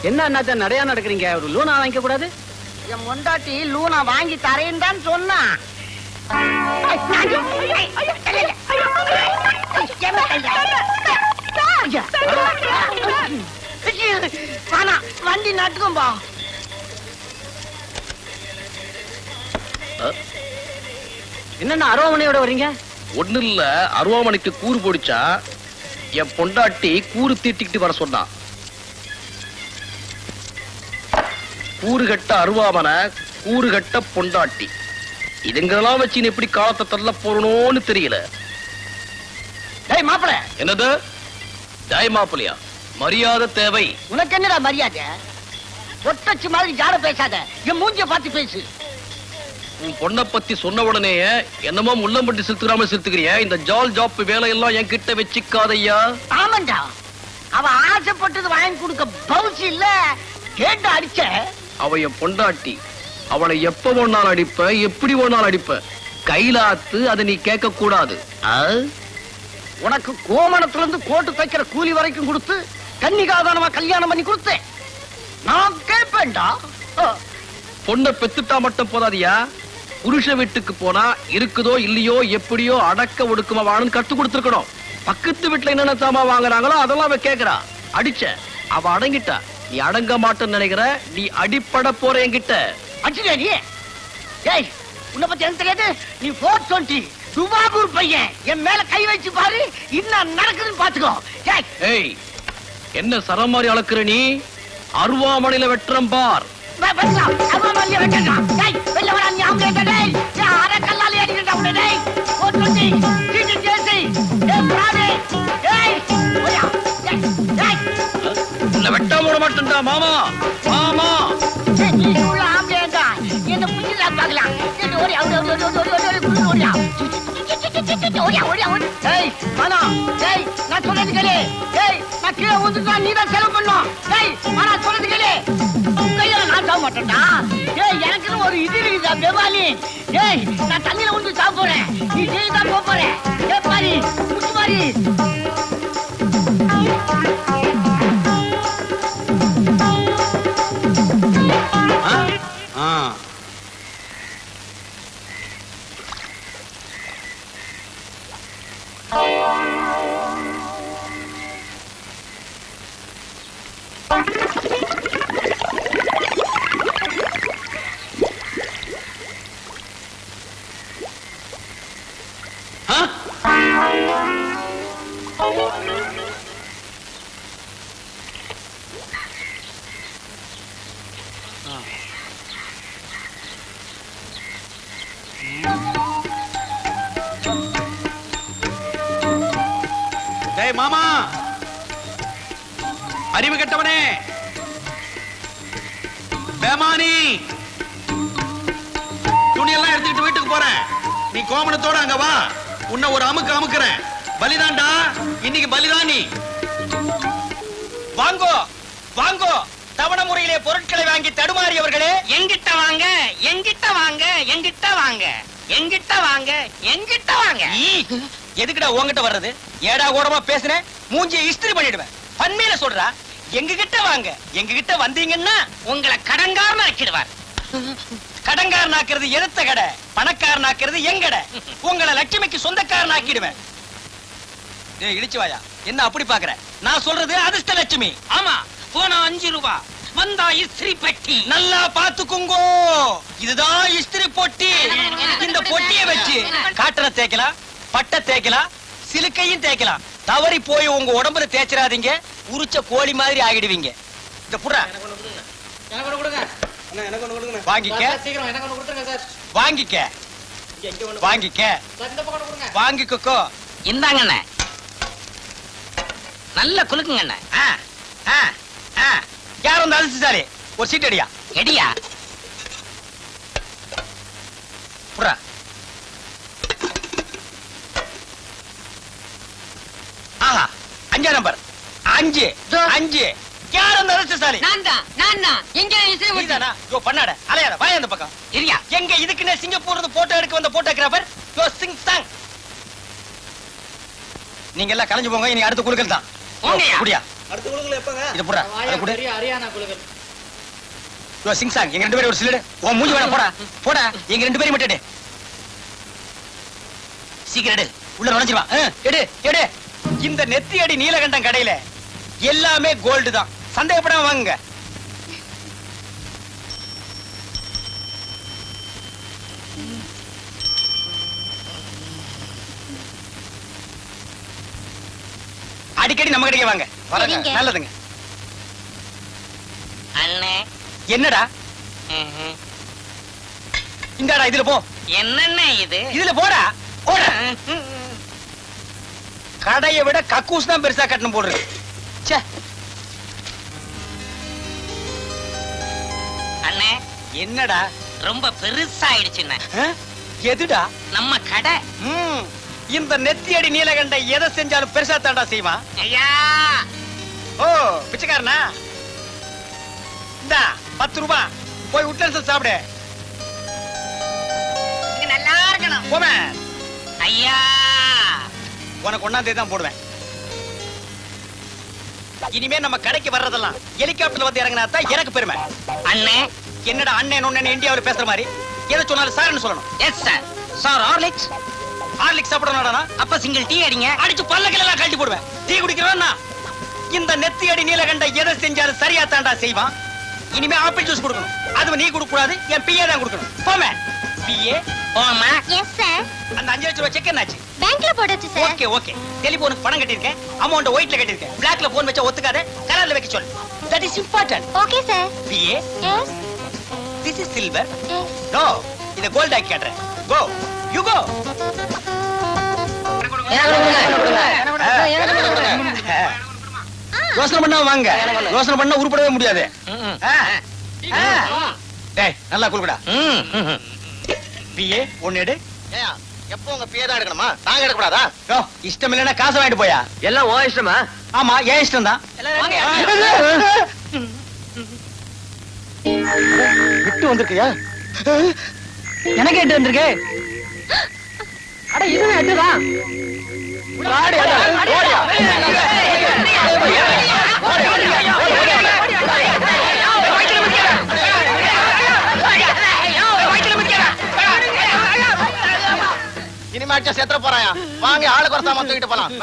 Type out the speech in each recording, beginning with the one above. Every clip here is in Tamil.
என்ன அண்ணாத்த நடையா நடக்கிறீங்க ஒரு லூனா வாங்கிக்க கூடாது என் மொண்டாட்டி லூனா வாங்கி தரேன்னு தான் சொன்னான் வேணாம் வண்டி நட்டுக்கும் பா என்னண்ணா அருவாமனையோட வர்றீங்க ஒண்ணு இல்ல அருவாமனைக்கு கூறு போடிச்சா என் பொண்டாட்டி கூறு தீட்டிக்கிட்டு வர சொன்னா கூறு கட்ட அருவாமனை கூறு கட்ட பொண்டாட்டி இதுங்கெல்லாம் வச்சு நீ எப்படி காலத்தை தள்ள போறணும்னு தெரியல டேய் மாப்பிள என்னது ஜாய் மாப்பிளையா மரியாதை தேவை உனக்கு என்னடா மரியாதை ஒட்டச்சு மாதிரி ஜாட பேசாத என் மூஞ்சிய பார்த்து பேசு உன் பொண்ணை பத்தி சொன்ன உடனே என்னமோ முள்ளம்பட்டி செலுத்துறாம செலுத்துக்கிறிய இந்த ஜால் ஜாப் வேலையெல்லாம் என் கிட்ட வச்சுக்காதையா ஆமாண்டா அவ ஆசைப்பட்டது வாங்கி கொடுக்க பவுச்சு இல்ல கேட்டு அடிச்ச அவ என் பொண்டாட்டி அவளை எப்ப ஒன்னாலும் அடிப்ப எப்படி ஒன்னாலும் அடிப்ப கைலாத்து அதை நீ கேட்க கூடாது உனக்கு கோமணத்துல இருந்து கோட்டு தைக்கிற கூலி வரைக்கும் கொடுத்து கன்னிகாதானமா கல்யாணம் பண்ணி கொடுத்தேன் நான் கேட்பேன்டா அஹ், பொண்ணை பெத்துட்டா மட்டும் போதாதியா புருஷ வீட்டுக்கு போனா இருக்குதோ இல்லையோ எப்படியோ அடக்க ஒடுக்கமா வாழணும் கத்து கொடுத்துருக்கணும் பக்கத்து வீட்டுல என்னென்ன சாமா வாங்குறாங்களோ அதெல்லாம் அவ கேக்குறா அடிச்ச அவ அடங்கிட்டா நீ அடங்க மாட்டேன்னு நினைக்கிற நீ அடிப்பட போற என்கிட்ட அடிச்சுடா நீ ஏய் உன்னை பத்தி எனக்கு தெரியாது நீ போர் டுவெண்ட்டி துபாகூர் பையன் என் மேல கை வச்சு பாரு இன்னும் நடக்குதுன்னு பாத்துக்கோ ஏய் ஏய் என்ன சரம் மாதிரி அளக்குற நீ அருவாமனையில வெட்டுறம் பார் வா- வரலாம். அவன் மல்லிய வெட்டலாம். டேய், வெளில வாடா, நீ ஆம்பளைட்ட, டேய். ஏய், அரை கல்லாலே அடிக்கிறேன்டா உன்னை, டேய். போர் டுவெண்ட்டி, சீட்டு ஜேசி, ஏய், பிராடு, ஏய், ஓடியா, ஏய், ஏய். இல்ல வெட்டாம விட மாட்டேன்டா மாமா மாமா ஏய், நீ உள்ள ஆம்பளையாண்டா. என்ன புடிச்சிடா பார்க்கலாம். ஏய், ஓடியா, ஓடியா, ஓடியா, ஓடியா, ஓடியா, ஓடியா, குதிரை ஓடியா. சி, சி, சி, சி, சி, சி, சி, சி, ஓடியா, ஓடியா, ஓடியா. ஏய், வேணாம். ஏய், நான் சொல்றது கேளு. ஏய், நான் கீழே விழுந்துட்டா நீதான் செலவு பண்ணணும். ஏய், வேணாம், சொல்றது கேளு. உன் கையில நான் சாக மாட்டேன்டா. ஏய், எனக்குன்னு ஒரு இது இருக்குதா, பெவாலி. ஏய், நான் தண்ணியில விழுந்து சாக போறேன். நீ ஜெயிலுக்கு தான் போக போற. ஏய், பாரி, முத்து பாரி. டேய் மாமா அறிவு கெட்டவனே பேமானி துணியெல்லாம் எடுத்துக்கிட்டு வீட்டுக்கு போறேன் நீ கோமணத்தோட அங்க வா உன்னை ஒரு அமுக்கு அமுக்குறேன் பலிதான்டா இன்னைக்கு பலிதான் நீ வாங்கோ வாங்கோ தவண முறையிலே பொருட்களை வாங்கி தடுமாறியவர்களே எங்கிட்ட வாங்க எங்கிட்ட வாங்க எங்கிட்ட வாங்க எங்கிட்ட வாங்க எங்கிட்ட வாங்க எதுக்குடா உன்கிட்ட வர்றது ஏடா கூடமா பேசுனேன் மூஞ்சியை இஸ்திரி பண்ணிடுவேன் பன்மையில சொல்றா எங்க கிட்ட வாங்க எங்க கிட்ட வந்தீங்கன்னா உங்களை கடங்காரன் ஆக்கிடுவார் கடங்காரன் ஆக்குறது எதிர்த்த கடை பணக்காரன் ஆக்குறது எங்கடை உங்களை லட்சுமிக்கு சொந்தக்காரன் ஆக்கிடுவேன் ஏய் இடிச்சு வாயா என்ன அப்படி பாக்குற நான் சொல்றது அதிர்ஷ்ட லட்சுமி ஆமா போனா அஞ்சு ரூபா வந்தா இஸ்திரி பெட்டி நல்லா பாத்துக்குங்கோ இதுதான் இஸ்திரி பொட்டி இந்த பொட்டியை வச்சு காட்டனை தேய்க்கலாம் பட்டை தேய்க்கலாம் சிலுக்கையும் தேய்க்கலாம் தவறி போய் உங்க உடம்புல தேய்ச்சிடாதீங்க உரிச்ச கோழி மாதிரி ஆகிடுவீங்க இந்த புறா வாங்கிக்க வாங்கிக்க வாங்கிக்க வாங்கிக்கோ இந்தாங்கண்ணே நல்ல குலுக்குங்கண்ணே ஆ, ஆ, ஆ. யார் அந்த அதிர்ஷ்டசாலி ஒரு சீட் அடியா எடியா புறா ஆஹா அஞ்சா நம்பர் அஞ்சு அஞ்சு யார் அந்த அதிர்ஷ்டசாலி நான் தான் நான் தான் எங்க இசை நீதானா யோ பண்ணாட அலையாத வாய அந்த பக்கம் இரியா எங்க இதுக்குன்னே சிங்கப்பூர் இருந்து போட்டோ எடுக்க வந்த போட்டோகிராஃபர் யோ சிங் சாங் நீங்க எல்லாம் கலைஞ்சு போங்க இனி அடுத்த குழுக்கள் தான் போங்கய்யா. குடியா இது போடா அதை கொடு யோ சிங் சாங் எங்க ரெண்டு பேரும் ஒரு சில்லடு உன் மூஞ்சி வேணா போடா போடா எங்க ரெண்டு பேரும் மட்டும் எடு சீக்கிரம் எடு உள்ள நுழைஞ்சிருவா ஆ, எடு எடு இந்த நெத்தி அடி நீலகண்டம் கடையில எல்லாமே கோல்டு தான் சந்தேகப்படாம வாங்குங்க அடிக்கடி நம்ம கடைக்கு வாங்க வரங்க சரிங்க. நல்லதுங்க அண்ணே என்னடா ம்ஹும். இந்தாடா இதுல போ என்னண்ணே இது இதுல போடா போடா கடையை விட கக்கூஸ் தான் பெருசா கட்டணும் போடுறது ச்சே அண்ணே என்னடா ரொம்ப பெருசாயிடுச்சுண்ணே ஆ? எதுடா நம்ம கடை ம், இந்த நெத்தியடி நீலகண்ட எதை செஞ்சாலும் பெருசா தாண்டா செய்வான் ஐயா ஓ பிச்சைக்காரனா இந்தா பத்து ரூபாய் போய் உட்லன்ஸ் சாப்பிடு இது நல்லா இருக்கணும் போமே ஐயா உனக்கு ஒன்னாம் தேதி தான் போடுவேன் இனிமே நம்ம கடைக்கு வர்றதெல்லாம் ஹெலிகாப்டர்ல வந்து இறங்கினா தான் எனக்கு பெருமை அண்ணே என்னடா அண்ணன் ஒண்ணு இந்தியாவுல பேசுற மாதிரி எதை சொன்னாலும் சார்னு சொல்லணும் yes sir sir Horlicks Horlicks சாப்பிடணும்டா அப்ப சிங்கிள் டீ அடிங்க அடிச்சு பல்லக்கில எல்லாம் கழட்டி போடுவேன் டீ குடிக்கிறவன் நான். இந்த நெத்தி அடி நீலகண்ட எதை செஞ்சாலும் சரியா தாண்டா செய்வான் இனிமே ஆப்பிள் ஜூஸ் கொடுக்கணும் அது நீ கொடுக்க கூடாது என் பிஏ தான் கொடுக்கணும் போமே பிஏ போமா எஸ் சார் அந்த அஞ்சு லட்சம் ரூபாய் செக் என்னாச்சு பேங்க்ல போட்டாச்சு சார் ஓகே ஓகே டெலிபோனுக்கு பணம் கட்டியிருக்கேன் அமௌண்ட் ஒயிட்ல கட்டியிருக்கேன் பிளாக்ல போன் வச்சா ஒத்துக்காத கலர்ல வைக்க சொல்லு that is important okay sir PA yes this is silver yes no இத கோல்ட் ஆக்கி காட்டுறேன் கோ யூ கோ யோசனை பண்ணா வாங்க யோசனை பண்ணா உருப்படவே முடியாது ஆ. ஆ. டேய் நல்லா குளுக்குடா பிஏ ஒன்னு எடு எப்போ உங்க பிஏ தான் எடுக்கணுமா நாங்க எடுக்கக்கூடாதா யோ, இஷ்டம் இல்லைன்னா காசை வாங்கிட்டு போயா எல்லாம் ஓ இஷ்டமா ஆமா ஏன் இஷ்டம் தான் விட்டு வந்திருக்கியா எனக்கு எட்டு வந்திருக்கு அட இதுவும் எட்டுதான் இனிமேட்டு செத்துற போறாயா வாங்க ஆளு குறைச்சாம தூக்கிட்டு போலாம்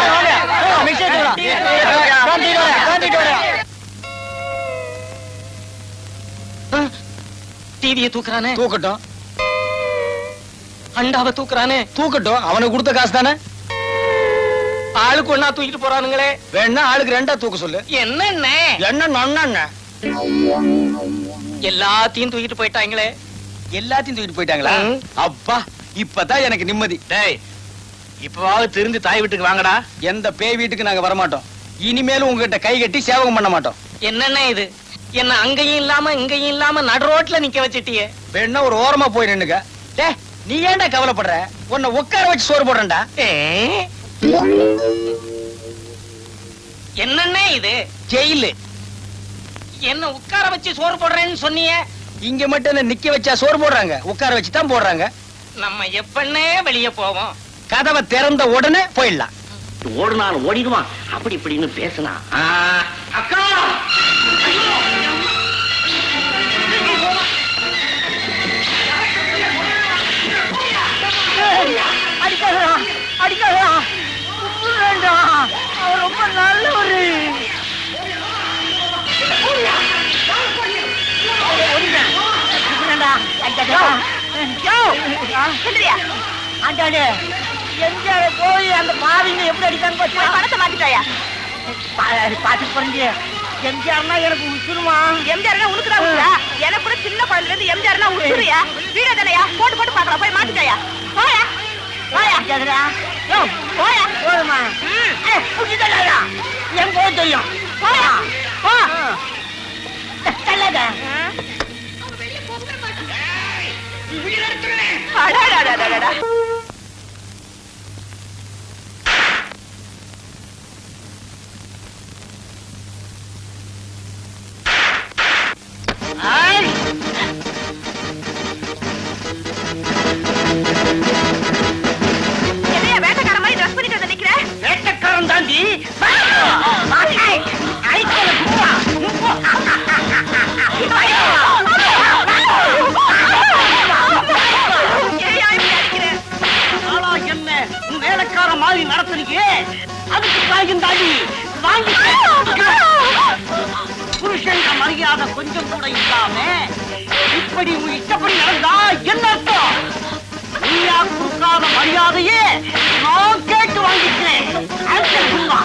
டிவியை தூக்குறானே தூக்கட்டும் அண்டாவை தூக்குறானே தூக்கட்டும் அவனுக்கு கொடுத்த காசு தானே ஆளுக்கு ஒன்னா தூக்கிட்டு போறானுங்களே வேணா ஆளுக்கு ரெண்டா தூக்க சொல்லு என்னண்ணே என்ன நொண்ண எல்லாத்தையும் தூக்கிட்டு போயிட்டாங்களே எல்லாத்தையும் தூக்கிட்டு போயிட்டாங்களா ம். அப்பா இப்பதான் எனக்கு நிம்மதி டேய் இப்பவாவது திருந்து தாய் வீட்டுக்கு வாங்கடா எந்த பேய் வீட்டுக்கு நாங்க வரமாட்டோம் இனிமேலும் உங்ககிட்ட கை கட்டி சேவகம் பண்ண மாட்டோம் என்னண்ணே இது என்ன அங்கேயும் இல்லாம இங்கேயும் இல்லாம நடு ரோட்ல நிக்க வச்சிட்டியே வேணா ஒரு ஓரமா போய் நின்னுக்க டே நீ ஏன்டா கவலைப்படுற உன்னை உட்கார வச்சு சோறு போடுறேன்டா ஏ? என்னண்ணே இது ஜெயிலு என்ன உட்கார வச்சு சோறு போடுறேன்னு சொன்னீங்க இங்க மட்டும் என்ன நிக்க வச்சா சோறு போடுறாங்க உட்கார வச்சு தான் போடுறாங்க நம்ம எப்பண்ணே வெளிய போவோம் கதவை திறந்த உடனே போயிடலாம் ஓடுனாலும் ஓடிடுவான் அப்படி இப்படின்னு பேசினா அக்கா அடிக்காதடா அடிக்காதடா வேண்டாம் அவர் ரொம்ப நல்லவரு எம்ஜிஆர் போய் அந்த பாவிங்க எப்படி அடிக்காங்க பாத்தியா பணத்தை மாத்திட்டாயா பாத்து போறீங்க எம்ஜிஆர்னா எனக்கு உசுருமா எம்ஜிஆர்னா உனக்குதான் உசுரா எனக்கு கூட சின்ன குழந்தைல இருந்து எம்ஜிஆர்னா உசுரியா வீட தானையா போட்டு போட்டு பாக்கலாம் போய் மாத்திட்டாயா போயா போயா யோ, போயா போதுமா என் போக தெரியும் போயா போ தள்ளாத அடாடாடாடாடா வேட்டக்கார மாதிரி ட்ரெஸ் பண்ணிட்டு வந்து நிக்கிற வேட்டக்காரன் தாண்டி ஏய், ஆளா என்ன உன் வேலைக்கார மாதிரி நடத்துறீங்க அதுக்கு தாயும் தாண்டி வாங்கி புருஷன் மரியாதை கொஞ்சம் கூட இல்லாம இப்படி உன் இஷ்டப்படி நடந்தா என்ன அர்த்தம் நீயா கொடுக்காத மரியாதையே நான் கேட்டு வாங்கிக்கிறேன் அடுத்த சும்மா.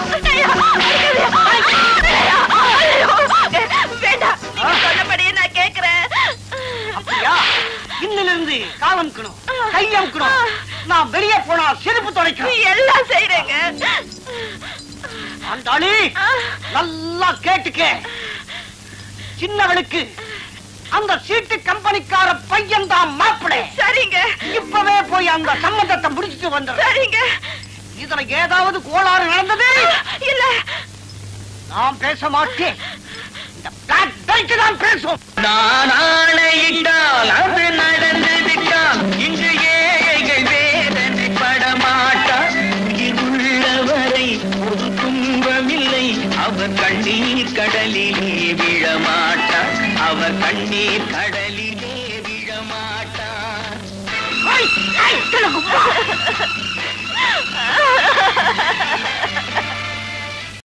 வேண்டாம் நீங்க சொன்னபடியே நான் கேக்குறேன் அப்படியா இன்னிலிருந்து காலம்க்கணும் கையம்க்கணும் நான் வெளியே போனா செருப்பு துடைக்கணும் எல்லாம் செய்யறேங்க ஆண்டாளி நல்லா கேட்டுக்க சின்னவனுக்கு அந்த சீட்டு கம்பெனிக்கார பையன் தான் மாப்பிளை சரிங்க இப்பவே போய் அந்த சம்மந்தத்தை முடிச்சுட்டு வந்துடுறேன் சரிங்க இதுல ஏதாவது கோளாறு நடந்தது இல்ல நான் பேச மாட்டேன் இந்த பிளாக் பெல்ட் தான் பேசும் நான் ஆணையிட்டால் அது நடந்து விட்டால் இன்று ஏழைகள் வேதனை படமாட்டார் உள்ளவரை ஒரு துன்பமில்லை அவர் கண்ணீர் கடலிலே விழமாட்டார் அவர் கண்ணீர் கடலிலே விழமாட்டார் ஐ, ஐ, கிழக்கு போ.